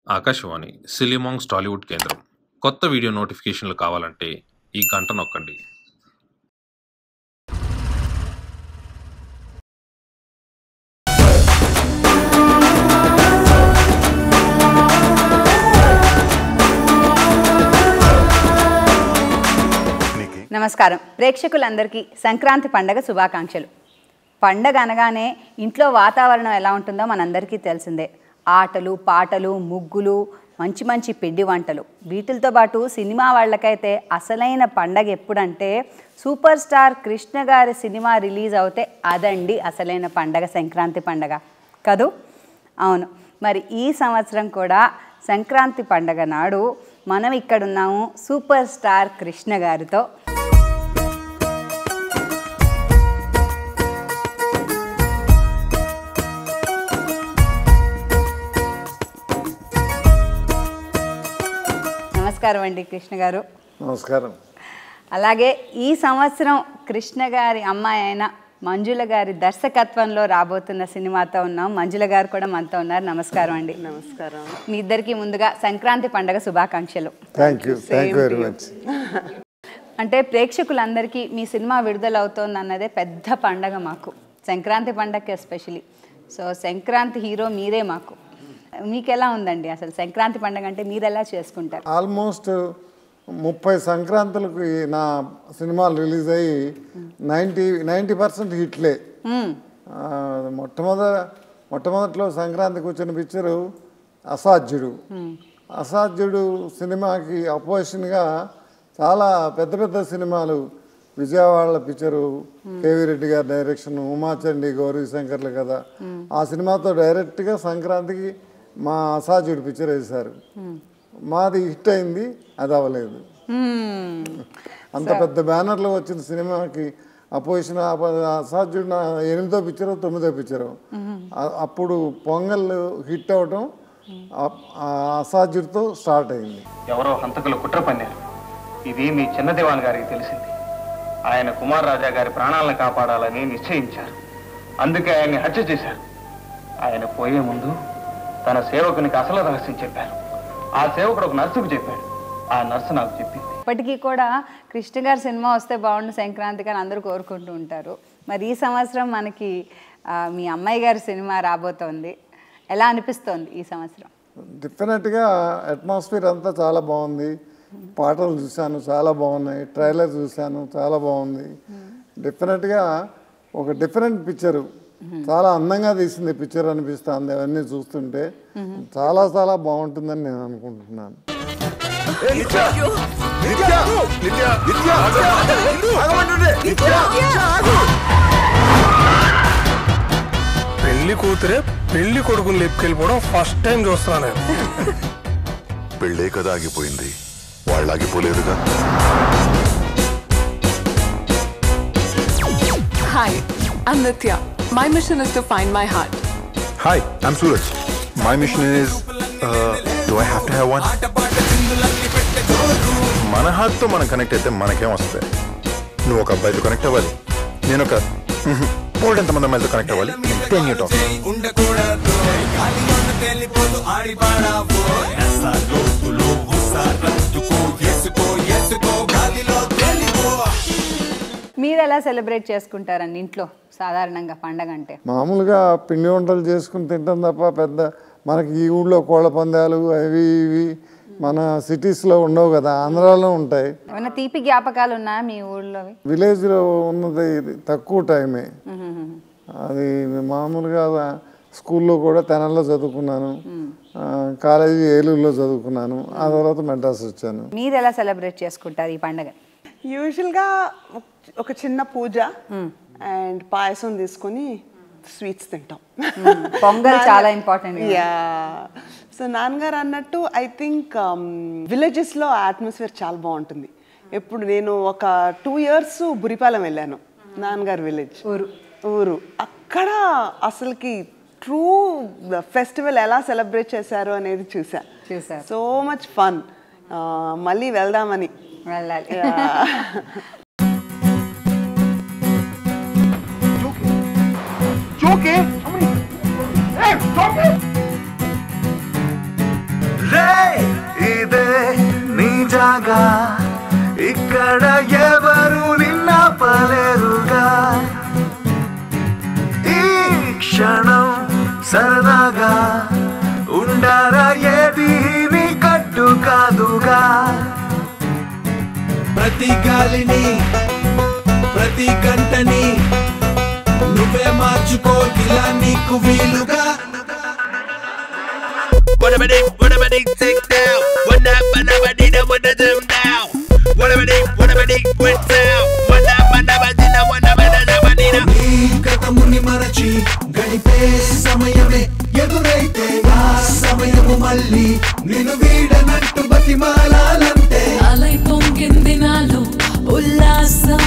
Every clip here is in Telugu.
ఆకాశవాణి సిలిమాంగ్స్ టాలీవుడ్ కేంద్రం కొత్త వీడియో నోటిఫికేషన్లు కావాలంటే ఈ గంట నొక్కండి నీకు నమస్కారం ప్రేక్షకులందరికీ సంక్రాంతి పండగ శుభాకాంక్షలు పండగ అనగానే ఇంట్లో వాతావరణం ఎలా ఉంటుందో మనందరికీ తెలిసిందే ఆటలు పాటలు ముగ్గులు మంచి మంచి పిండి వంటలు వీటితో పాటు సినిమా వాళ్ళకైతే అసలైన పండగ ఎప్పుడంటే సూపర్ స్టార్ కృష్ణ గారి సినిమా రిలీజ్ అవుతే అదండి అసలైన పండగ సంక్రాంతి పండగ కదూ అవును మరి ఈ సంవత్సరం కూడా సంక్రాంతి పండగ నాడు మనం ఇక్కడున్నాము సూపర్ స్టార్ కృష్ణ గారితో నమస్కారం అండి కృష్ణ గారు నమస్కారం అలాగే ఈ సంవత్సరం కృష్ణ గారి అమ్మాయి అయిన మంజుల గారి దర్శకత్వంలో రాబోతున్న సినిమాతో ఉన్నాం మంజుల గారు కూడా మనతో ఉన్నారు నమస్కారం అండి నమస్కారం మీ ఇద్దరికి ముందుగా సంక్రాంతి పండగ శుభాకాంక్షలు thank you thank you very much అంటే ప్రేక్షకులందరికీ మీ సినిమా విడుదలవుతోంది అన్నదే పెద్ద పండగ మాకు సంక్రాంతి పండగకి ఎస్పెషలీ సో సంక్రాంతి హీరో మీరే మాకు మీకు ఎలా ఉందండి అసలు సంక్రాంతి పండగ అంటే మీరు ఎలా చేసుకుంటారు ఆల్మోస్ట్ ముప్పై సంక్రాంతులకు ఈ నా సినిమాలు రిలీజ్ అయ్యి నైంటీ నైంటీ పర్సెంట్ హిట్లే మ్మ్. ఆ, మొట్టమొదట మొట్టమొదట్లో సంక్రాంతికి వచ్చిన పిక్చరు అసాధ్యుడు అసాధ్యుడు సినిమాకి అపోజిషన్గా చాలా పెద్ద పెద్ద సినిమాలు విజయవాడ పిక్చరు కేవీ రెడ్డి గారి డైరెక్షన్ ఉమాచండి గౌరీ శంకర్లు కదా ఆ సినిమాతో డైరెక్ట్గా సంక్రాంతికి మా అసాధ్యుడు పిక్చర్ వేశారు మాది హిట్ అయింది అది అవ్వలేదు మ్మ్. అంత పెద్ద బ్యానర్లో వచ్చిన సినిమాకి అపోజిషన్ అసాధ్యుడు నా ఎనిమిదో పిక్చరు తొమ్మిదో పిక్చరు ఆ- అప్పుడు పొంగల్ హిట్ అవటం ఆ- ఆ అసాధ్యుడితో స్టార్ట్ అయింది ఎవరో హంతకులు కుట్ర పన్నారు ఇది మీ చిన్నదేవాన్ గారికి తెలిసింది ఆయన కుమార్ రాజా గారి ప్రాణాలను కాపాడాలని నిశ్చయించారు అందుకే ఆయన్ని హత్య చేశారు ఆయన పోయే ముందు తన సేవకునికి అసలు రహస్యం చెప్పారు ఆ సేవకుడు ఒక నర్సుకు చెప్పాడు ఆ నర్సు నాకు చెప్పింది ఇప్పటికీ కూడా కృష్ణ గారి సినిమా వస్తే బాగుండు సంక్రాంతికి అని అందరూ కోరుకుంటూ ఉంటారు మరి ఈ సంవత్సరం మనకి ఆ, మీ అమ్మాయి గారి సినిమా రాబోతోంది ఎలా అనిపిస్తోంది ఈ సంవత్సరం డెఫినెట్గా అట్మాస్ఫియర్ అంతా చాలా బాగుంది పాటలు చూశాను చాలా బాగున్నాయి ట్రైలర్ చూశాను చాలా బాగుంది డెఫినెట్గా ఒక డిఫరెంట్ పిక్చరు చాలా అందంగా తీసింది పిక్చర్ అనిపిస్తుంది అవన్నీ చూస్తుంటే చాలా చాలా బాగుంటుందని నేను అనుకుంటున్నాను పెళ్లి కూతురే పెళ్లి కొడుకుని లేపుకెళ్ళిపోవడం ఫస్ట్ టైం చూస్తున్నాను నేను పెళ్ళే కదా ఆగిపోయింది వాళ్ళు ఆగిపోలేదుగా Hi, I'm Nitya. My mission is to find my heart. Hi I'm Suraj my mission is do I have to have one మన హార్ట్తో మనం కనెక్ట్ అయితే మనకేం వస్తుంది నువ్వు ఒక అబ్బాయితో కనెక్ట్ అవ్వాలి నేను ఒక మూడు ఎంతమంది అమ్మాయిలతో కనెక్ట్ అవ్వాలి టెన్ యూ టాక్ మీరు ఎలా సెలబ్రేట్ చేసుకుంటారండి ఇంట్లో సాధారణంగా పండగ అంటే మామూలుగా పిండి వంటలు చేసుకుని తింటాం తప్ప పెద్ద మనకి ఈ ఊళ్ళో కోళ్ళ పందాలు అవి ఇవి మన సిటీస్లో ఉండవు కదా ఆంధ్రాలో ఉంటాయి ఏమైనా తీపి జ్ఞాపకాలు ఉన్నాయా మీ ఊళ్ళోవి విలేజ్లో ఉన్నది తక్కువ టైమే అది మామూలుగా స్కూల్లో కూడా తెనల్లో చదువుకున్నాను ఆ, కాలేజీ ఏలూరులో చదువుకున్నాను ఆ తర్వాత మెడ్రాస్ వచ్చాను మీరు ఎలా సెలబ్రేట్ చేసుకుంటారు ఈ పండగ యూజువల్గా ఒక- ఒక చిన్న పూజ అండ్ పాయసం తీసుకొని స్వీట్స్ తింటాం పొంగల్ చాలా ఇంపార్టెంట్ యా సో నాన్నగారు అన్నట్టు ఐ థింక్ విలేజెస్లో అట్మాస్ఫియర్ చాలా బాగుంటుంది ఎప్పుడు నేను ఒక టూ ఇయర్స్ బురిపాలెం వెళ్ళాను నాన్నగారు విలేజ్ ఊరు ఊరు అక్కడ అసలుకి ట్రూ ఫెస్టివల్ ఎలా సెలబ్రేట్ చేశారు అనేది చూసా చూశారు. సో మచ్ ఫన్ మళ్ళీ వెళ్దామని వెళ్ళాలి జాగా ఇక్కడ ఎవరు నిన్న పలేరుగా ఈ క్షణం సరదాగా ఉండారా ఏది నీ కట్టు కాదుగా ప్రతి గాలిని ప్రతి గంటని నువ్వే మార్చుకో ఇలా నీకు వీలుగా Whatever they, whatever they take down. One up, whatever they, one of them down. Whatever they, whatever they went down. One up, whatever they, one of them down. నీ గతముని మరచి గడిపే సమయమే ఎదురైతే ఆ సమయము మళ్ళీ నిన్ను వీడనట్టు బతిమాలాలంటే అలై పొంగింది నాలో ఉల్లాసం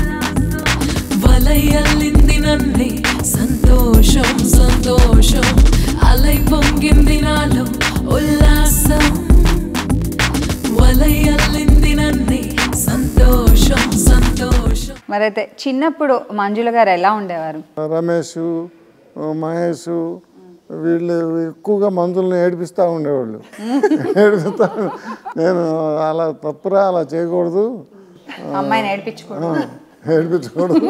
వలయల్లింది నన్నే సంతోషం సంతోషం అలై పొంగింది నాలో ఉల్లాసం వలయల్లింది నన్నే సంతోషం సంతోషం మరైతే చిన్నప్పుడు మంజుల గారు ఎలా ఉండేవారు రమేష్ మహేష్ వీళ్ళు ఎక్కువగా మందులను ఏడిపిస్తూ ఉండేవాళ్ళు ఏడిపిస్తా నేను అలా తప్పురా అలా చేయకూడదు అమ్మాయిని ఏడిపించుకోవడం ఆ, ఏడిపించకూడదు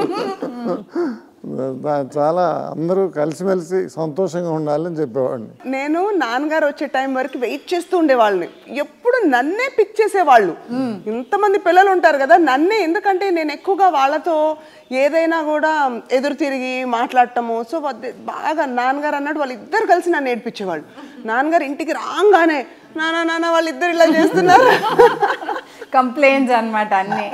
దా- చాలా అందరూ కలిసిమెలిసి సంతోషంగా ఉండాలని చెప్పేవాడిని నేను నాన్నగారు వచ్చే టైం వరకు వెయిట్ చేస్తూ ఉండేవాళ్ళని ఎప్పుడు నన్నే పిక్ చేసేవాళ్ళు ఇంతమంది పిల్లలు ఉంటారు కదా నన్నే ఎందుకంటే నేను ఎక్కువగా వాళ్ళతో ఏదైనా కూడా ఎదురు తిరిగి మాట్లాడటము సో వద్ద- బాగా నాన్నగారు అన్నట్టు వాళ్ళు ఇద్దరు కలిసి నన్ను ఏడిపించేవాళ్ళు నాన్నగారు ఇంటికి రాగానే నాన్న నాన్న వాళ్ళిద్దరు ఇలా చేస్తున్నారు కంప్లైంట్స్ అన్నమాట అన్నీ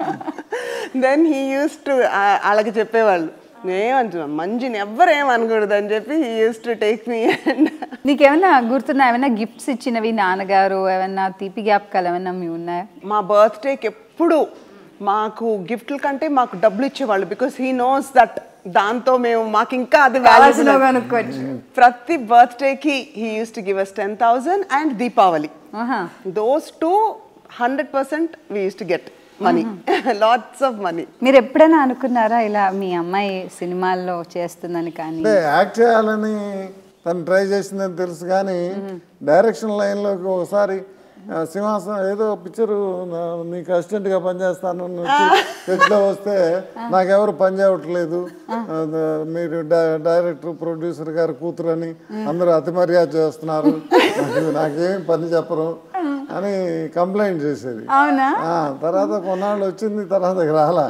దెన్ హీ యూస్ టు వాళ్ళకి చెప్పేవాళ్ళు ఏమంటున్నా మంచిని ఎవ్వరు ఏమనకూడదు అని చెప్పి he used to take me and నీకేమైనా గుర్తున్నా ఏమైనా గిఫ్ట్స్ ఇచ్చినవి నాన్నగారు ఏమైనా తీపి జ్ఞాపకాలు ఏమైనా మీ ఉన్నాయా మా బర్త్డేకి ఎప్పుడు మాకు గిఫ్ట్ల కంటే మాకు డబ్బులు ఇచ్చేవాళ్ళు బికాస్ హీ నోస్ దట్ దాంతో మేము మాకు ఇంకా అది కావాల్సినవి valuable. కొనుక్కోవచ్చు. ప్రతి బర్త్డేకి he used to give us ten thousand and Deepavali those two hundred percent we used to get money lots of money మీరు ఎప్పుడైనా అనుకున్నారా ఇలా మీ అమ్మాయి సినిమాల్లో చేస్తుందని కానీ అంటే యాక్ట్ చేయాలని తను ట్రై చేసిందని తెలుసు కానీ డైరెక్షన్ లైన్లోకి ఒకసారి ఆ, సింహాసనం ఏదో పిక్చరు నీకు అసిస్టెంట్గా పనిచేస్తాను అని వచ్చి సెట్లో వస్తే నాకెవరు పని చేయట్లేదు అది మీరు డై- డైరెక్టర్ ప్రొడ్యూసర్ గారు కూతురు అని అందరూ అతి మర్యాద చేస్తున్నారు నాకు నాకేం పని చెప్పరు అని కంప్లైంట్ చేసేది అవునా ఆ, తర్వాత కొన్నాళ్ళు వచ్చింది తర్వాత ఇక రాలా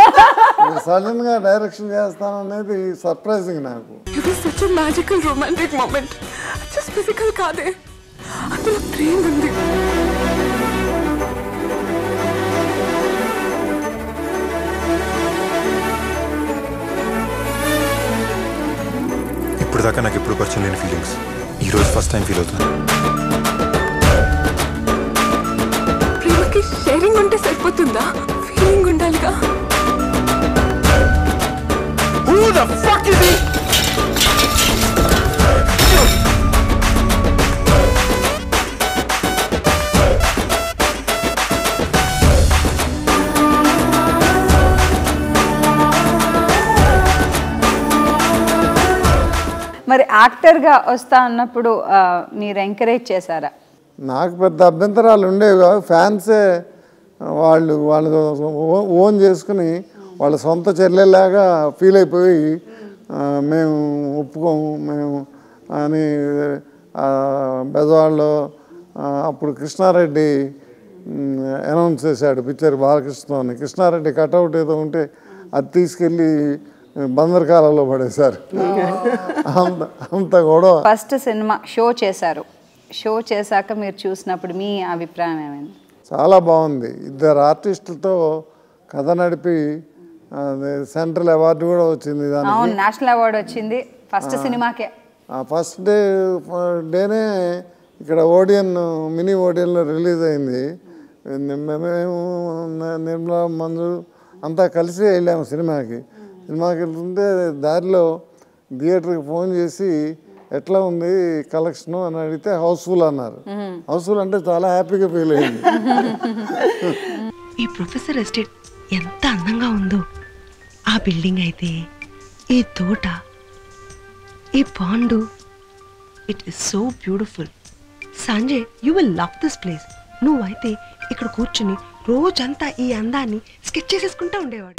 సడన్ గా డైరెక్షన్ చేస్తాను అనేది సర్ప్రైజింగ్ నాకు It was such a magical romantic moment. Just physical కాదే అందులో ప్రేమ ఉంది ఇప్పుడు దాకా నాకు ఎప్పుడు పరిచయం లేని ఫీలింగ్స్ ఈ రోజు ఫస్ట్ టైం ఫీల్ అవుతున్నాను ప్రేమకి షేరింగ్ ఉంటే సరిపోతుందా ఫీలింగ్ ఉండాలిగా Who the fuck is he? మరి యాక్టర్గా వస్తా అన్నప్పుడు ఆ, మీరు ఎంకరేజ్ చేశారా నాకు పెద్ద అభ్యంతరాలు ఉండేవి కాదు ఫ్యాన్సే వాళ్ళు వాళ్ళు ఓ- ఓన్ చేసుకుని వాళ్ళ సొంత చెల్లెలాగా ఫీల్ అయిపోయి ఆ, మేము ఒప్పుకోము మేము అని ఆ, బెజవాడలో ఆ, అప్పుడు కృష్ణారెడ్డి అనౌన్స్ చేశాడు పిక్చర్ బాలకృష్ణ అని కృష్ణారెడ్డి కటౌట్ ఏదో ఉంటే అది తీసుకెళ్ళి బందరకాలలో పడేశారు అంత అంత గొడవ ఫస్ట్ సినిమా షో చేశారు షో చేశాక మీరు చూసినప్పుడు మీ అభిప్రాయం ఏమైంది చాలా బాగుంది ఇద్దరు ఆర్టిస్టులతో కథ నడిపి అది సెంట్రల్ అవార్డు కూడా వచ్చింది అవును దానికి నేషనల్ అవార్డు వచ్చింది ఫస్ట్ ఆ. సినిమాకే ఆ ఫస్ట్ డే డేనే ఇక్కడ ఓడియన్ మినీ ఓడియన్లో రిలీజ్ అయింది మేము న- నిర్మలా మంజు అంతా కలిసి వెళ్ళాము సినిమాకి సినిమాకి వెళ్తుంటే దారిలో థియేటర్కి ఫోన్ చేసి ఎట్లా ఉంది కలెక్షన్ అని అడిగితే హౌస్ఫుల్ అన్నారు హౌస్ఫుల్ అంటే చాలా హ్యాపీగా ఫీల్ అయింది ఈ ప్రొఫెసర్ ఎస్టేట్ ఎంత అందంగా ఉందో ఆ బిల్డింగ్ అయితే ఈ తోట ఈ pond it is so beautiful Sanjay you will love this place నువ్వైతే ఇక్కడ కూర్చుని రోజంతా ఈ అందాన్ని స్కెచ్ చేసేసుకుంటూ ఉండేవాడు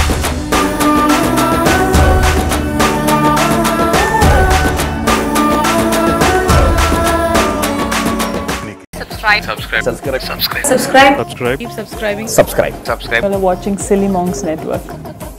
Subscribe. Subscribe. Subscribe. Subscribe. Subscribe. Subscribe. Keep subscribing. Subscribe. Subscribe. While watching Silly Monks Network.